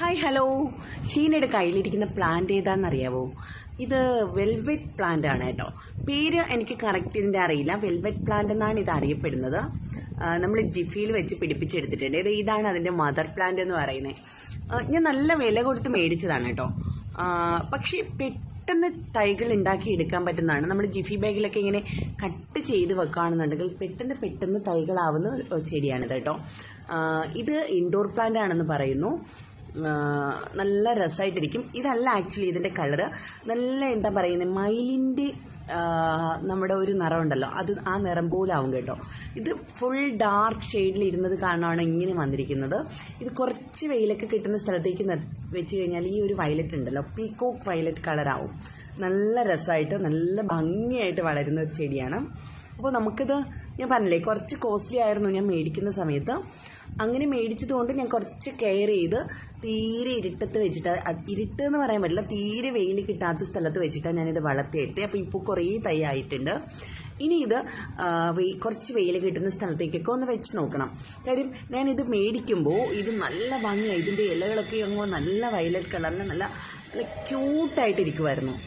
hi hello ഷീനയുടെ കയ്യിലിരിക്കുന്ന plant ഏതാണെന്നറിയാവോ ഇത് velvet plant ആണ് കേട്ടോ പേര് എനിക്ക് കറക്റ്റ് ഇതിന്റെ അറിയില്ല വെൽവെറ്റ് പ്ലാന്റ് എന്നാണ് ഇത് അറിയപ്പെടുന്നത് നമ്മൾ ജിഫിയിൽ വെച്ച് പിടിപ്പിച്ചെടുത്തിട്ടുണ്ട് ഇത് ഇതാണ് അതിന്റെ മദർ പ്ലാന്റ് എന്ന് പറയുന്നത് ഞാൻ നല്ല വില കൊടുത്ത് മേടിച്ചതാണ് കേട്ടോ ആ, പക്ഷേ പെട്ടെന്ന് തൈകൾ ഉണ്ടാക്കി എടുക്കാൻ പറ്റുന്നതാണ് നമ്മൾ ജിഫി ബാഗിലൊക്കെ ഇങ്ങനെ കട്ട് ചെയ്ത് വെക്കുകയാണെന്നുണ്ടെങ്കിൽ പെട്ടെന്ന് പെട്ടെന്ന് തൈകളാവുന്ന ഒരു ചെടിയാണിത് കേട്ടോ ആ, ഇത് ഇൻഡോർ പ്ലാന്റ് ആണെന്ന് പറയുന്നു ആ, നല്ല രസമായിട്ടിരിക്കും ഇതല്ല ആക്ച്വലി ഇതിന്റെ കളറ് നല്ല എന്താ പറയുന്നത് മയിലിന്റെ ആ, നമ്മുടെ ഒരു നിറം ഉണ്ടല്ലോ അത് ആ നിറം പോലാവും കേട്ടോ ഇത് ഫുൾ ഡാർക്ക് ഷെയ്ഡിൽ ഇരുന്നത് കാരണമാണ് ഇങ്ങനെ വന്നിരിക്കുന്നത് ഇത് കുറച്ച് വെയിലൊക്കെ കിട്ടുന്ന സ്ഥലത്തേക്ക് നി- വെച്ച് കഴിഞ്ഞാൽ ഈ ഒരു വയലറ്റ് ഉണ്ടല്ലോ പീക്കോക്ക് വയലറ്റ് കളറാവും നല്ല രസമായിട്ട് നല്ല ഭംഗിയായിട്ട് വളരുന്ന ഒരു ചെടിയാണ് അപ്പോൾ നമുക്കിത് ഞാൻ പറഞ്ഞില്ലേ കുറച്ച് കോസ്റ്റ്ലി ആയിരുന്നു ഞാൻ മേടിക്കുന്ന സമയത്ത് അങ്ങനെ മേടിച്ചതുകൊണ്ട് ഞാൻ കുറച്ച് കെയർ ചെയ്ത് തീരെ ഇരുട്ടത്ത് വെച്ചിട്ട് അത് ഇരുട്ട് എന്ന് പറയാൻ പറ്റില്ല തീരെ വെയിൽ കിട്ടാത്ത സ്ഥലത്ത് വെച്ചിട്ടാണ് ഞാനിത് വളർത്തിയിട്ട് അപ്പോൾ ഇപ്പോൾ കുറേ തൈ ആയിട്ടുണ്ട് ഇനി ഇത് ആ, വെയി- കുറച്ച് വെയിൽ കിട്ടുന്ന സ്ഥലത്തേക്കൊക്കെ ഒന്ന് വെച്ച് നോക്കണം കാര്യം ഞാനിത് മേടിക്കുമ്പോൾ ഇത് നല്ല ഭംഗിയായി ഇതിൻ്റെ ഇലകളൊക്കെ അങ്ങ് നല്ല വയലറ്റ് കളറിൽ നല്ല നല്ല ക്യൂട്ടായിട്ടിരിക്കുമായിരുന്നു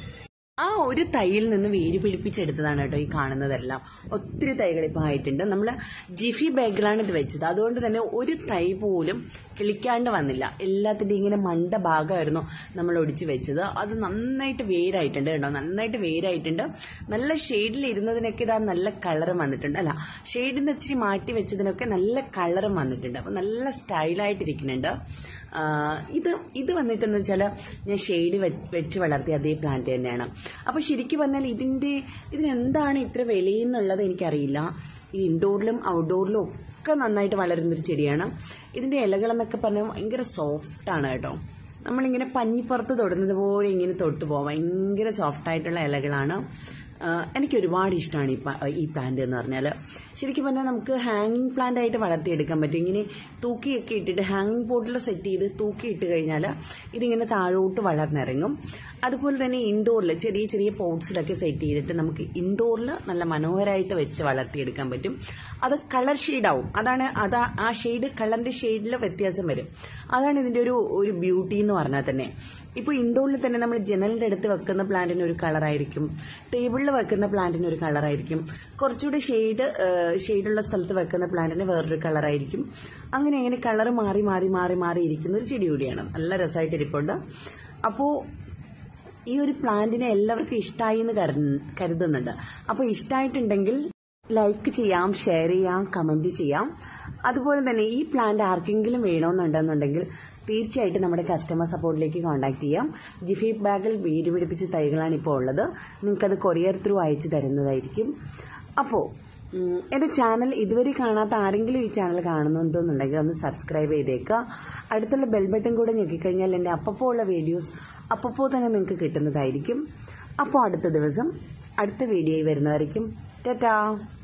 ആ ഒരു തൈയിൽ നിന്ന് വേര് പിടിപ്പിച്ചെടുത്തതാണ് കേട്ടോ ഈ കാണുന്നതെല്ലാം ഒത്തിരി തൈകൾ ഇപ്പം ആയിട്ടുണ്ട് നമ്മൾ ജിഫി ബാഗിലാണ് ഇത് വെച്ചത് അതുകൊണ്ട് തന്നെ ഒരു തൈ പോലും കിളിക്കാണ്ട് വന്നില്ല എല്ലാത്തിൻ്റെ ഇങ്ങനെ മണ്ട ഭാഗമായിരുന്നു നമ്മൾ ഒടിച്ച് വെച്ചത് അത് നന്നായിട്ട് വേരായിട്ടുണ്ട് കേട്ടോ നന്നായിട്ട് വേരായിട്ടുണ്ട് നല്ല ഷെയ്ഡിൽ ഇരുന്നതിനൊക്കെ ഇതാ നല്ല കളറും വന്നിട്ടുണ്ട് അല്ല ഷെയ്ഡിൽ നിന്ന് ഇച്ചിരി മാറ്റി വെച്ചതിനൊക്കെ നല്ല കളറും വന്നിട്ടുണ്ട് അപ്പം നല്ല സ്റ്റൈലായിട്ടിരിക്കുന്നുണ്ട് ആ, ഇത് ഇത് വന്നിട്ടെന്ന് വെച്ചാൽ ഞാൻ ഷെയ്ഡ് വെച്ച് വളർത്തിയ അതേ പ്ലാന്റ് തന്നെയാണ് അപ്പോൾ ശരിക്കും പറഞ്ഞാൽ ഇതിൻ്റെ ഇതിനെന്താണ് ഇത്ര വിലയെന്നുള്ളത് എനിക്കറിയില്ല ഇത് ഇൻഡോറിലും ഔട്ട്ഡോറിലും ഒക്കെ നന്നായിട്ട് വളരുന്നൊരു ചെടിയാണ് ഇതിൻ്റെ ഇലകളെന്നൊക്കെ പറഞ്ഞാൽ ഭയങ്കര സോഫ്റ്റാണ് കേട്ടോ നമ്മളിങ്ങനെ പഞ്ഞിപ്പുറത്ത് തൊടുന്നത് പോലെ ഇങ്ങനെ തൊട്ട് പോകാം ഭയങ്കര സോഫ്റ്റായിട്ടുള്ള ഇലകളാണ് ആ, എനിക്ക് ഒരുപാട് ഇഷ്ടമാണ് ഈ പ- ഈ പ്ലാന്റ് എന്ന് പറഞ്ഞാൽ ശരിക്കും പറഞ്ഞാൽ നമുക്ക് ഹാങ്ങിങ് പ്ലാന്റ് ആയിട്ട് വളർത്തിയെടുക്കാൻ പറ്റും ഇങ്ങനെ തൂക്കിയൊക്കെ ഇട്ടിട്ട് ഹാങ്ങിങ് പോട്ടിൽ സെറ്റ് ചെയ്ത് തൂക്കി ഇട്ട് കഴിഞ്ഞാൽ ഇതിങ്ങനെ താഴോട്ട് വളർന്നിറങ്ങും അതുപോലെ തന്നെ ഇൻഡോറിൽ ചെറിയ ചെറിയ പോട്ട്സിലൊക്കെ സെറ്റ് ചെയ്തിട്ട് നമുക്ക് ഇൻഡോറിൽ നല്ല മനോഹരമായിട്ട് വെച്ച് വളർത്തിയെടുക്കാൻ പറ്റും അത് കളർ ഷെയ്ഡാവും അതാണ് അതാ ആ ഷെയ്ഡ് കളറിന്റെ ഷെയ്ഡിൽ വ്യത്യാസം വരും അതാണ് ഇതിന്റെ ഒരു ഒരു ബ്യൂട്ടി എന്ന് പറഞ്ഞാൽ തന്നെ ഇപ്പോൾ ഇൻഡോറിൽ തന്നെ നമ്മൾ ജനലിന്റെ അടുത്ത് വെക്കുന്ന പ്ലാന്റിന് ഒരു കളറായിരിക്കും ടേബിളിൽ വെക്കുന്ന പ്ലാന്റിന് ഒരു കളറായിരിക്കും കുറച്ചുകൂടി ഷെയ്ഡ് ഷെയ്ഡുള്ള സ്ഥലത്ത് വെക്കുന്ന പ്ലാന്റിന് വേറൊരു കളറായിരിക്കും അങ്ങനെ അങ്ങനെ കളർ മാറി മാറി മാറി മാറി ഇരിക്കുന്ന ഒരു ചെടി കൂടിയാണ് നല്ല രസമായിട്ട് ഇരിപ്പുണ്ട് അപ്പോൾ ഈ ഒരു പ്ലാന്റിനെ എല്ലാവർക്കും ഇഷ്ടമായി എന്ന് കരുത- കരുതുന്നുണ്ട് അപ്പോൾ ഇഷ്ടമായിട്ടുണ്ടെങ്കിൽ ലൈക്ക് ചെയ്യാം ഷെയർ ചെയ്യാം കമന്റ് ചെയ്യാം അതുപോലെ തന്നെ ഈ പ്ലാന്റ് ആർക്കെങ്കിലും വേണമെന്നുണ്ടെന്നുണ്ടെങ്കിൽ തീർച്ചയായിട്ടും നമ്മുടെ കസ്റ്റമർ സപ്പോർട്ടിലേക്ക് കോൺടാക്ട് ചെയ്യാം ജിഫി ബാഗിൽ വീട് പിടിപ്പിച്ച തൈകളാണ് ഇപ്പോൾ ഉള്ളത് നിങ്ങൾക്കത് കൊറിയർ ത്രൂ അയച്ചു തരുന്നതായിരിക്കും അപ്പോൾ ഉം, എൻ്റെ ചാനൽ ഇതുവരെ കാണാത്ത ആരെങ്കിലും ഈ ചാനൽ കാണുന്നുണ്ടെന്നുണ്ടെങ്കിൽ ഒന്ന് സബ്സ്ക്രൈബ് ചെയ്തേക്കുക അടുത്തുള്ള ബെൽ ബട്ടൺ കൂടെ ഞെക്കിക്കഴിഞ്ഞാൽ എൻ്റെ അപ്പപ്പോൾ ഉള്ള വീഡിയോസ് അപ്പപ്പോൾ തന്നെ നിങ്ങൾക്ക് കിട്ടുന്നതായിരിക്കും അപ്പോൾ അടുത്ത ദിവസം അടുത്ത വീഡിയോയിൽ വരുന്നതായിരിക്കും ടാറ്റാ